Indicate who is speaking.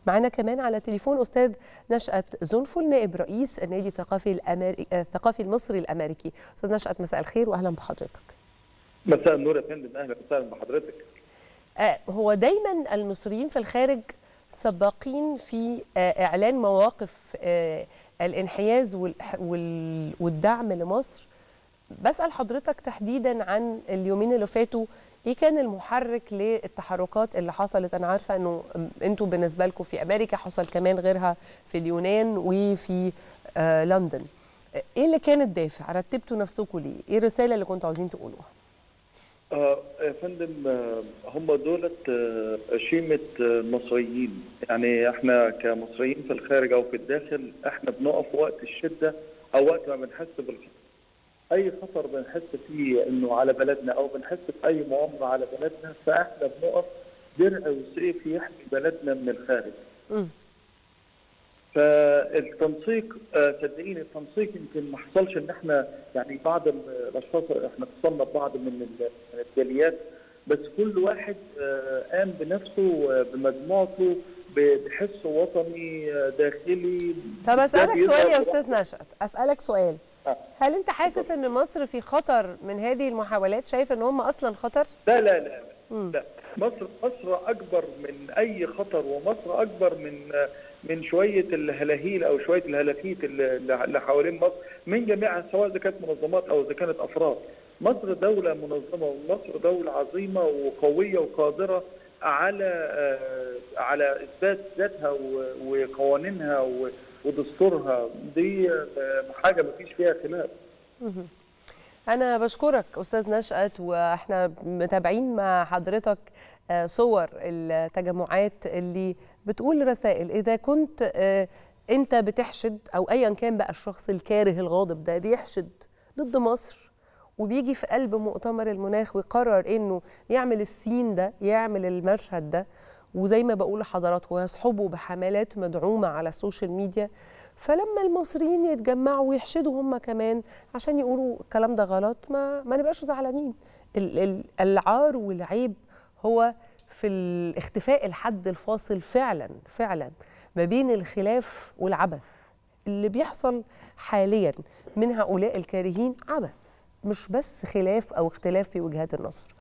Speaker 1: معنا كمان على تليفون استاذ نشأت زنفل نائب رئيس النادي الثقافي الأمريكي الثقافي المصري الامريكي استاذ نشأت مساء الخير واهلا بحضرتك
Speaker 2: مساء النور يا فندم اهلا وسهلا بحضرتك
Speaker 1: آه هو دايما المصريين في الخارج سباقين في آه اعلان مواقف آه الانحياز والدعم لمصر بسأل حضرتك تحديدا عن اليومين اللي فاتوا ايه كان المحرك للتحركات اللي حصلت انا عارفه انه انتوا بالنسبه لكم في امريكا حصل كمان غيرها في اليونان وفي آه لندن ايه اللي كان الدافع رتبتوا نفسكم ليه ايه الرساله اللي كنتوا عاوزين تقولوها
Speaker 2: آه يا فندم آه هم دولت آه شيمة مصريين يعني احنا كمصريين في الخارج او في الداخل احنا بنقف وقت الشده او وقت ما بنحس بالخطر اي خطر بنحس فيه انه على بلدنا او بنحس باي مؤامره على بلدنا فاحنا بنقف درع وسيف يحمي بلدنا من الخارج. م. فالتنسيق صدقيني التنسيق يمكن ما حصلش ان احنا يعني بعض الاشخاص احنا اتصلنا ببعض من الجاليات بس كل واحد قام بنفسه بمجموعته بحس وطني داخلي
Speaker 1: طب اسالك سؤال يا استاذ نشأت اسالك سؤال هل انت حاسس ان مصر في خطر من هذه المحاولات شايف ان هم اصلا خطر
Speaker 2: لا لا لا لا, لا. مصر مصر اكبر من اي خطر ومصر اكبر من من شويه الهلاهيل او شويه الهلافيت اللي حوالين مصر من جميعها سواء اذا كانت منظمات او اذا كانت افراد مصر دوله منظمه ومصر دوله عظيمه وقويه وقادره على على اثبات ذاتها وقوانينها ودستورها دي حاجه ما فيش فيها خلاف
Speaker 1: انا بشكرك استاذ نشأت واحنا متابعين مع حضرتك صور التجمعات اللي بتقول رسائل اذا كنت انت بتحشد او ايا كان بقى الشخص الكاره الغاضب ده بيحشد ضد مصر وبيجي في قلب مؤتمر المناخ ويقرر انه يعمل السين ده يعمل المشهد ده وزي ما بقول لحضراتكم يصحبوا بحملات مدعومه على السوشيال ميديا فلما المصريين يتجمعوا ويحشدوا هم كمان عشان يقولوا الكلام ده غلط ما ما نبقاش زعلانين العار والعيب هو في الاختفاء الحد الفاصل فعلا فعلا ما بين الخلاف والعبث اللي بيحصل حاليا من هؤلاء الكارهين عبث مش بس خلاف او اختلاف في وجهات النظر